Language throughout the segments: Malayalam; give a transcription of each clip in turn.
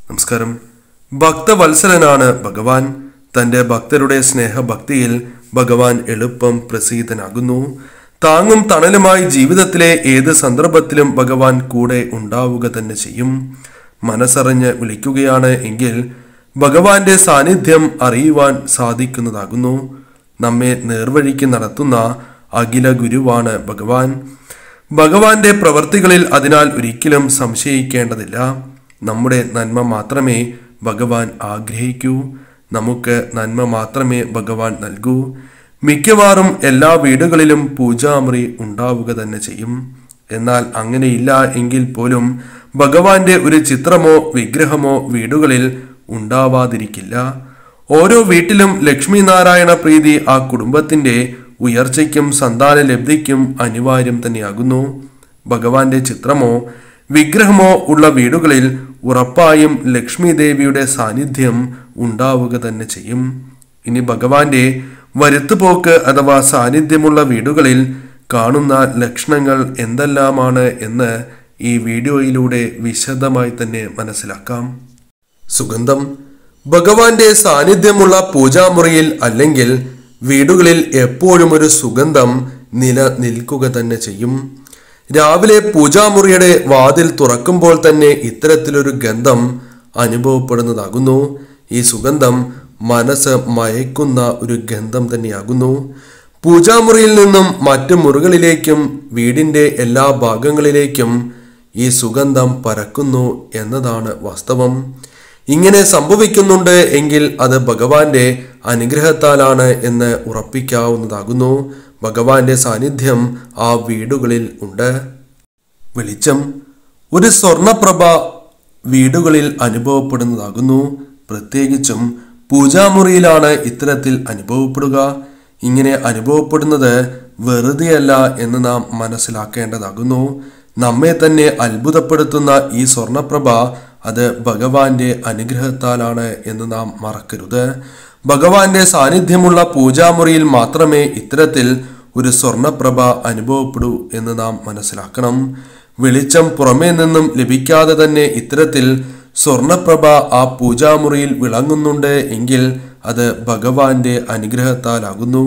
നമസ്കാരം ഭക്തവത്സലനാണ് ഭഗവാൻ തന്റെ ഭക്തരുടെ സ്നേഹഭക്തിയിൽ ഭഗവാൻ എളുപ്പം പ്രസീതനാകുന്നു താങ്ങും തണലുമായി ജീവിതത്തിലെ ഏത് സന്ദർഭത്തിലും ഭഗവാൻ കൂടെ ഉണ്ടാവുക തന്നെ ചെയ്യും മനസ്സറിഞ്ഞ് വിളിക്കുകയാണ് എങ്കിൽ ഭഗവാന്റെ സാന്നിധ്യം അറിയുവാൻ സാധിക്കുന്നതാകുന്നു നമ്മെ നേർവഴിക്ക് നടത്തുന്ന അഖില ഗുരുവാണ് ഭഗവാൻ ഭഗവാന്റെ പ്രവർത്തികളിൽ അതിനാൽ ഒരിക്കലും സംശയിക്കേണ്ടതില്ല നമ്മുടെ നന്മ മാത്രമേ ഭഗവാൻ ആഗ്രഹിക്കൂ നമുക്ക് നന്മ മാത്രമേ ഭഗവാൻ നൽകൂ മിക്കവാറും എല്ലാ വീടുകളിലും പൂജാമുറി ഉണ്ടാവുക തന്നെ ചെയ്യും എന്നാൽ അങ്ങനെയില്ല എങ്കിൽ പോലും ഭഗവാന്റെ ഒരു ചിത്രമോ വിഗ്രഹമോ വീടുകളിൽ ഉണ്ടാവാതിരിക്കില്ല ഓരോ വീട്ടിലും ലക്ഷ്മി നാരായണ പ്രീതി ആ കുടുംബത്തിന്റെ ഉയർച്ചയ്ക്കും സന്താന ലബ്ധിക്കും അനിവാര്യം തന്നെയാകുന്നു ഭഗവാന്റെ ചിത്രമോ വിഗ്രഹമോ ഉള്ള വീടുകളിൽ ഉറപ്പായും ലക്ഷ്മി ദേവിയുടെ സാന്നിധ്യം ഉണ്ടാവുക തന്നെ ചെയ്യും ഇനി ഭഗവാന്റെ വരുത്തുപോക്ക് അഥവാ സാന്നിധ്യമുള്ള വീടുകളിൽ കാണുന്ന ലക്ഷണങ്ങൾ എന്തെല്ലാമാണ് എന്ന് ഈ വീഡിയോയിലൂടെ വിശദമായി തന്നെ മനസ്സിലാക്കാം സുഗന്ധം ഭഗവാന്റെ സാന്നിധ്യമുള്ള പൂജാമുറിയിൽ അല്ലെങ്കിൽ വീടുകളിൽ എപ്പോഴും ഒരു സുഗന്ധം നിലനിൽക്കുക തന്നെ ചെയ്യും രാവിലെ പൂജാമുറിയുടെ വാതിൽ തുറക്കുമ്പോൾ തന്നെ ഇത്തരത്തിലൊരു ഗന്ധം അനുഭവപ്പെടുന്നതാകുന്നു ഈ സുഗന്ധം മനസ്സ് മയക്കുന്ന ഒരു ഗന്ധം തന്നെയാകുന്നു പൂജാമുറിയിൽ നിന്നും മറ്റു മുറികളിലേക്കും വീടിന്റെ എല്ലാ ഭാഗങ്ങളിലേക്കും ഈ സുഗന്ധം പരക്കുന്നു എന്നതാണ് വാസ്തവം ഇങ്ങനെ സംഭവിക്കുന്നുണ്ട് എങ്കിൽ അത് ഭഗവാന്റെ അനുഗ്രഹത്താലാണ് എന്ന് ഉറപ്പിക്കാവുന്നതാകുന്നു ഭഗവാന്റെ സാന്നിധ്യം ആ വീടുകളിൽ ഉണ്ട് വെളിച്ചം ഒരു സ്വർണപ്രഭ വീടുകളിൽ അനുഭവപ്പെടുന്നതാകുന്നു പ്രത്യേകിച്ചും പൂജാമുറിയിലാണ് ഇത്തരത്തിൽ അനുഭവപ്പെടുക ഇങ്ങനെ അനുഭവപ്പെടുന്നത് വെറുതെയല്ല എന്ന് നാം മനസ്സിലാക്കേണ്ടതാകുന്നു നമ്മെ തന്നെ അത്ഭുതപ്പെടുത്തുന്ന ഈ സ്വർണപ്രഭ അത് ഭഗവാന്റെ അനുഗ്രഹത്താലാണ് എന്ന് നാം മറക്കരുത് ഭഗവാന്റെ സാന്നിധ്യമുള്ള പൂജാമുറിയിൽ മാത്രമേ ഇത്തരത്തിൽ ഒരു സ്വർണപ്രഭ അനുഭവപ്പെടൂ എന്ന് നാം മനസ്സിലാക്കണം വെളിച്ചം പുറമേ നിന്നും ലഭിക്കാതെ തന്നെ ഇത്തരത്തിൽ സ്വർണപ്രഭ ആ പൂജാമുറിയിൽ വിളങ്ങുന്നുണ്ട് എങ്കിൽ അത് ഭഗവാന്റെ അനുഗ്രഹത്താലാകുന്നു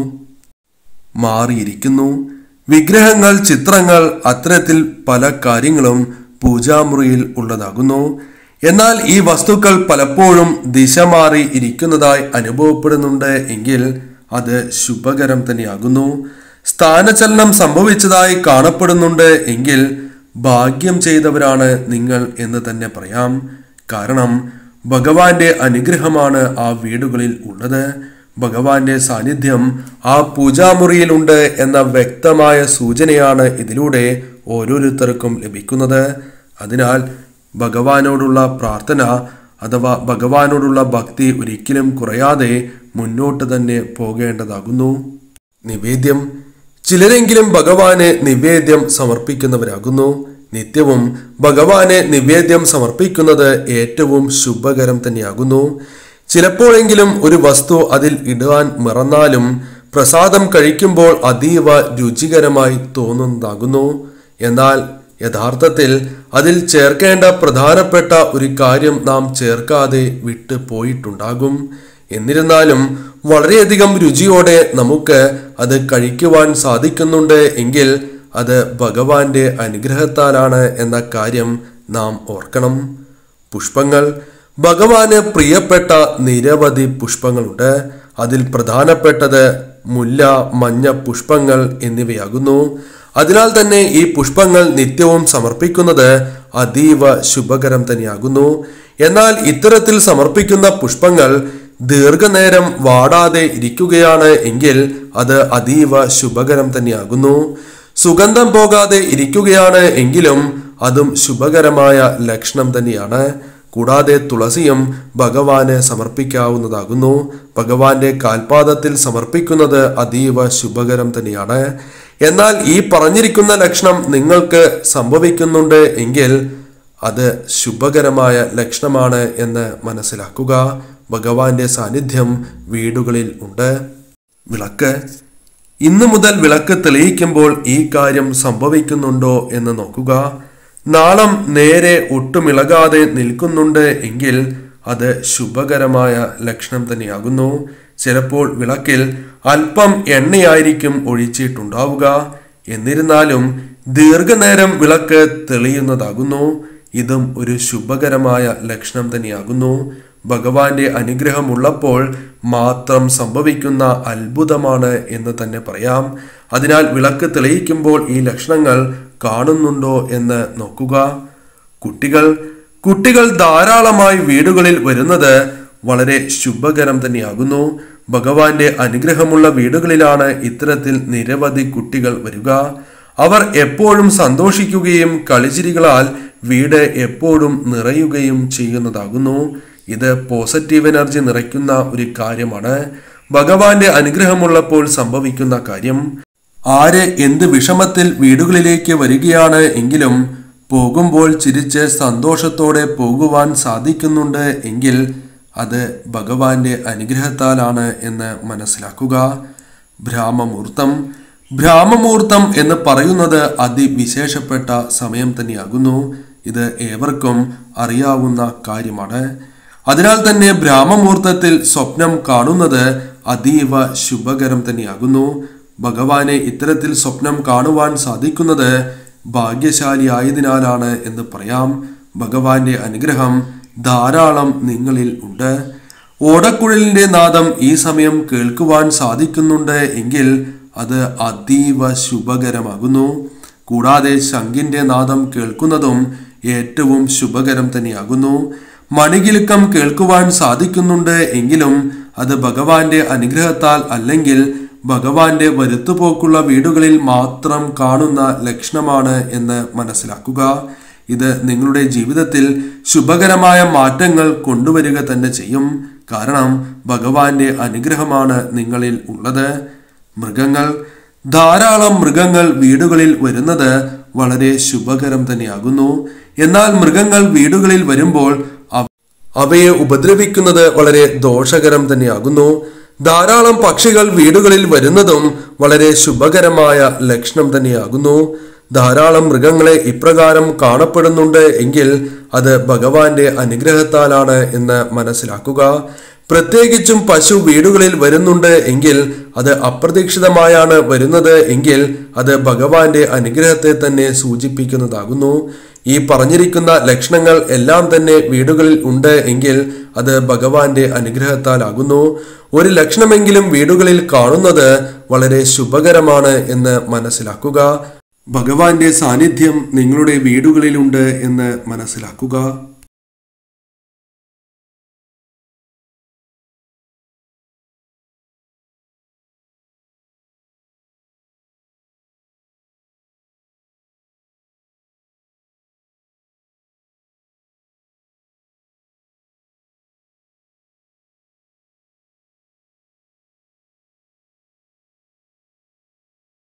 മാറിയിരിക്കുന്നു വിഗ്രഹങ്ങൾ ചിത്രങ്ങൾ അത്തരത്തിൽ പല കാര്യങ്ങളും പൂജാമുറിയിൽ ഉള്ളതാകുന്നു എന്നാൽ ഈ വസ്തുക്കൾ പലപ്പോഴും ദിശ മാറി ഇരിക്കുന്നതായി അനുഭവപ്പെടുന്നുണ്ട് എങ്കിൽ അത് ശുഭകരം തന്നെയാകുന്നു സ്ഥാനചലനം സംഭവിച്ചതായി കാണപ്പെടുന്നുണ്ട് എങ്കിൽ ഭാഗ്യം ചെയ്തവരാണ് നിങ്ങൾ എന്ന് തന്നെ പറയാം കാരണം ഭഗവാന്റെ അനുഗ്രഹമാണ് ആ വീടുകളിൽ ഉള്ളത് ഭഗവാന്റെ സാന്നിധ്യം ആ പൂജാമുറിയിലുണ്ട് എന്ന വ്യക്തമായ സൂചനയാണ് ഇതിലൂടെ ഓരോരുത്തർക്കും ലഭിക്കുന്നത് അതിനാൽ ഭഗവാനോടുള്ള പ്രാർത്ഥന അഥവാ ഭഗവാനോടുള്ള ഭക്തി ഒരിക്കലും കുറയാതെ മുന്നോട്ട് തന്നെ പോകേണ്ടതാകുന്നു നിവേദ്യം ചിലരെങ്കിലും ഭഗവാന് നിവേദ്യം സമർപ്പിക്കുന്നവരാകുന്നു നിത്യവും ഭഗവാന് നിവേദ്യം സമർപ്പിക്കുന്നത് ഏറ്റവും ശുഭകരം തന്നെയാകുന്നു ചിലപ്പോഴെങ്കിലും ഒരു വസ്തു അതിൽ ഇടാൻ മറന്നാലും പ്രസാദം കഴിക്കുമ്പോൾ അതീവ രുചികരമായി തോന്നുന്നതാകുന്നു എന്നാൽ യഥാർത്ഥത്തിൽ അതിൽ ചേർക്കേണ്ട പ്രധാനപ്പെട്ട ഒരു കാര്യം നാം ചേർക്കാതെ വിട്ടു പോയിട്ടുണ്ടാകും എന്നിരുന്നാലും വളരെയധികം രുചിയോടെ നമുക്ക് അത് കഴിക്കുവാൻ സാധിക്കുന്നുണ്ട് എങ്കിൽ അത് ഭഗവാന്റെ അനുഗ്രഹത്താലാണ് എന്ന കാര്യം നാം ഓർക്കണം പുഷ്പങ്ങൾ ഭഗവാന് പ്രിയപ്പെട്ട നിരവധി പുഷ്പങ്ങളുണ്ട് അതിൽ പ്രധാനപ്പെട്ടത് മുല്ല മഞ്ഞ പുഷ്പങ്ങൾ എന്നിവയാകുന്നു അതിനാൽ തന്നെ ഈ പുഷ്പങ്ങൾ നിത്യവും സമർപ്പിക്കുന്നത് അതീവ ശുഭകരം തന്നെയാകുന്നു എന്നാൽ ഇത്തരത്തിൽ സമർപ്പിക്കുന്ന പുഷ്പങ്ങൾ ദീർഘനേരം വാടാതെ ഇരിക്കുകയാണ് എങ്കിൽ അത് അതീവ ശുഭകരം തന്നെയാകുന്നു സുഗന്ധം പോകാതെ ഇരിക്കുകയാണ് എങ്കിലും അതും ശുഭകരമായ ലക്ഷണം തന്നെയാണ് കൂടാതെ തുളസിയും ഭഗവാന് സമർപ്പിക്കാവുന്നതാകുന്നു ഭഗവാന്റെ കാൽപാദത്തിൽ സമർപ്പിക്കുന്നത് അതീവ ശുഭകരം തന്നെയാണ് എന്നാൽ ഈ പറഞ്ഞിരിക്കുന്ന ലക്ഷണം നിങ്ങൾക്ക് സംഭവിക്കുന്നുണ്ട് എങ്കിൽ അത് ശുഭകരമായ ലക്ഷണമാണ് എന്ന് മനസ്സിലാക്കുക ഭഗവാന്റെ സാന്നിധ്യം വീടുകളിൽ ഉണ്ട് വിളക്ക് ഇന്നു മുതൽ വിളക്ക് തെളിയിക്കുമ്പോൾ ഈ കാര്യം സംഭവിക്കുന്നുണ്ടോ എന്ന് നോക്കുക നാളം നേരെ ഒട്ടുമിളകാതെ നിൽക്കുന്നുണ്ട് എങ്കിൽ അത് ശുഭകരമായ ലക്ഷണം തന്നെയാകുന്നു ചിലപ്പോൾ വിളക്കിൽ അല്പം എണ്ണയായിരിക്കും ഒഴിച്ചിട്ടുണ്ടാവുക എന്നിരുന്നാലും ദീർഘനേരം വിളക്ക് തെളിയുന്നതാകുന്നു ഇതും ഒരു ശുഭകരമായ ലക്ഷണം തന്നെയാകുന്നു ഭഗവാന്റെ അനുഗ്രഹമുള്ളപ്പോൾ മാത്രം സംഭവിക്കുന്ന അത്ഭുതമാണ് എന്ന് തന്നെ പറയാം അതിനാൽ വിളക്ക് തെളിയിക്കുമ്പോൾ ഈ ലക്ഷണങ്ങൾ കാണുന്നുണ്ടോ എന്ന് നോക്കുക കുട്ടികൾ കുട്ടികൾ ധാരാളമായി വീടുകളിൽ വരുന്നത് വളരെ ശുഭകരം തന്നെയാകുന്നു ഭഗവാന്റെ അനുഗ്രഹമുള്ള വീടുകളിലാണ് ഇത്തരത്തിൽ നിരവധി കുട്ടികൾ വരിക അവർ എപ്പോഴും സന്തോഷിക്കുകയും കളിച്ചിരികളാൽ വീട് എപ്പോഴും നിറയുകയും ചെയ്യുന്നതാകുന്നു ഇത് പോസിറ്റീവ് എനർജി നിറയ്ക്കുന്ന ഒരു കാര്യമാണ് ഭഗവാന്റെ അനുഗ്രഹമുള്ളപ്പോൾ സംഭവിക്കുന്ന കാര്യം ആര് എന്ത് വിഷമത്തിൽ വീടുകളിലേക്ക് വരികയാണ് എങ്കിലും പോകുമ്പോൾ ചിരിച്ച് സന്തോഷത്തോടെ പോകുവാൻ സാധിക്കുന്നുണ്ട് എങ്കിൽ അത് ഭഗവാന്റെ അനുഗ്രഹത്താലാണ് എന്ന് മനസ്സിലാക്കുക ബ്രാഹ്മമുഹൂർത്തം ബ്രാഹ്മമുഹൂർത്തം എന്ന് പറയുന്നത് അതിവിശേഷപ്പെട്ട സമയം തന്നെയാകുന്നു ഇത് ഏവർക്കും അറിയാവുന്ന കാര്യമാണ് അതിനാൽ തന്നെ ബ്രാഹ്മമുഹൂർത്തത്തിൽ സ്വപ്നം കാണുന്നത് അതീവ ശുഭകരം തന്നെയാകുന്നു ഭഗവാനെ ഇത്തരത്തിൽ സ്വപ്നം കാണുവാൻ സാധിക്കുന്നത് ഭാഗ്യശാലി ആയതിനാലാണ് എന്ന് പറയാം ഭഗവാന്റെ അനുഗ്രഹം ധാരാളം നിങ്ങളിൽ ഉണ്ട് ഓടക്കുഴലിന്റെ നാദം ഈ സമയം കേൾക്കുവാൻ സാധിക്കുന്നുണ്ട് എങ്കിൽ അത് അതീവ ശുഭകരമാകുന്നു കൂടാതെ ശംഖിന്റെ നാദം കേൾക്കുന്നതും ഏറ്റവും ശുഭകരം തന്നെയാകുന്നു മണികിലുക്കം കേൾക്കുവാൻ സാധിക്കുന്നുണ്ട് എങ്കിലും അത് ഭഗവാന്റെ അനുഗ്രഹത്താൽ അല്ലെങ്കിൽ ഭഗവാന്റെ വരുത്തുപോക്കുള്ള വീടുകളിൽ മാത്രം കാണുന്ന ലക്ഷണമാണ് എന്ന് മനസ്സിലാക്കുക ഇത് നിങ്ങളുടെ ജീവിതത്തിൽ ശുഭകരമായ മാറ്റങ്ങൾ കൊണ്ടുവരിക തന്നെ ചെയ്യും കാരണം ഭഗവാന്റെ അനുഗ്രഹമാണ് നിങ്ങളിൽ ഉള്ളത് മൃഗങ്ങൾ ധാരാളം മൃഗങ്ങൾ വീടുകളിൽ വരുന്നത് വളരെ ശുഭകരം തന്നെയാകുന്നു എന്നാൽ മൃഗങ്ങൾ വീടുകളിൽ വരുമ്പോൾ അവ- അവയെ ഉപദ്രവിക്കുന്നത് വളരെ ദോഷകരം തന്നെയാകുന്നു ധാരാളം പക്ഷികൾ വീടുകളിൽ വരുന്നതും വളരെ ശുഭകരമായ ലക്ഷണം തന്നെയാകുന്നു ധാരാളം മൃഗങ്ങളെ ഇപ്രകാരം കാണപ്പെടുന്നുണ്ട് എങ്കിൽ അത് ഭഗവാന്റെ അനുഗ്രഹത്താലാണ് എന്ന് മനസ്സിലാക്കുക പ്രത്യേകിച്ചും പശു വീടുകളിൽ വരുന്നുണ്ട് എങ്കിൽ അത് അപ്രതീക്ഷിതമായാണ് വരുന്നത് എങ്കിൽ അത് ഭഗവാന്റെ അനുഗ്രഹത്തെ തന്നെ സൂചിപ്പിക്കുന്നതാകുന്നു ഈ പറഞ്ഞിരിക്കുന്ന ലക്ഷണങ്ങൾ എല്ലാം തന്നെ വീടുകളിൽ ഉണ്ട് എങ്കിൽ അത് ഭഗവാന്റെ അനുഗ്രഹത്താലാകുന്നു ഒരു ലക്ഷണമെങ്കിലും വീടുകളിൽ കാണുന്നത് വളരെ ശുഭകരമാണ് എന്ന് മനസ്സിലാക്കുക ഭഗവാന്റെ സാന്നിധ്യം നിങ്ങളുടെ വീടുകളിലുണ്ട് എന്ന് മനസ്സിലാക്കുക